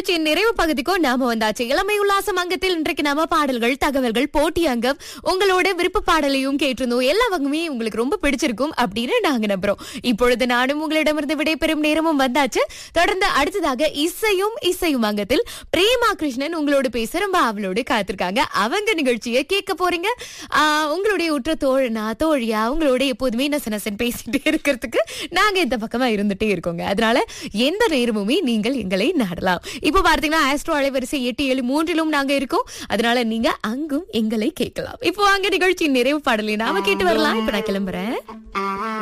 நிகழ்ச்சியின் நிறைவு பகுதிக்கும் நாம வந்தாச்சு இளமை உல்லாசம் அங்கத்தில் இன்றைக்கு நாம பாடல்கள் தகவல்கள் போட்டி அங்கம் உங்களோட விருப்ப பாடலையும் கேட்டிருந்தோம் எல்லா வகமே உங்களுக்கு ரொம்ப பிடிச்சிருக்கும் அப்படின்னு நாங்க நம்புறோம் இப்பொழுது நானும் உங்களிடமிருந்து விடைபெறும் நேரமும் வந்தாச்சு தொடர்ந்து அடுத்ததாக இசையும் இசையும் அங்கத்தில் பிரேமா கிருஷ்ணன் உங்களோட பேச ரொம்ப அவளோடு காத்திருக்காங்க அவங்க நிகழ்ச்சியை கேட்க போறீங்க ஆஹ், உங்களுடைய உற்ற தோழனா தோழியா உங்களோட எப்போதுமே நச நசன் பேசிட்டே இருக்கிறதுக்கு நாங்க இந்த பக்கமா இருந்துட்டே இருக்கோங்க அதனால எந்த நேரமுமே நீங்கள் எங்களை நாடலாம் இப்போ பார்த்தீங்கன்னா ஆஸ்ட்ரோ அலைவரிசை எட்டு ஏழு மூன்றிலும் நாங்க இருக்கோம் அதனால நீங்க அங்கும் எங்களை கேட்கலாம் இப்போ அங்க நிகழ்ச்சியின் நிறைவு பாடலை நாம கேட்டு வரலாம் இப்ப நான் கிளம்புறேன்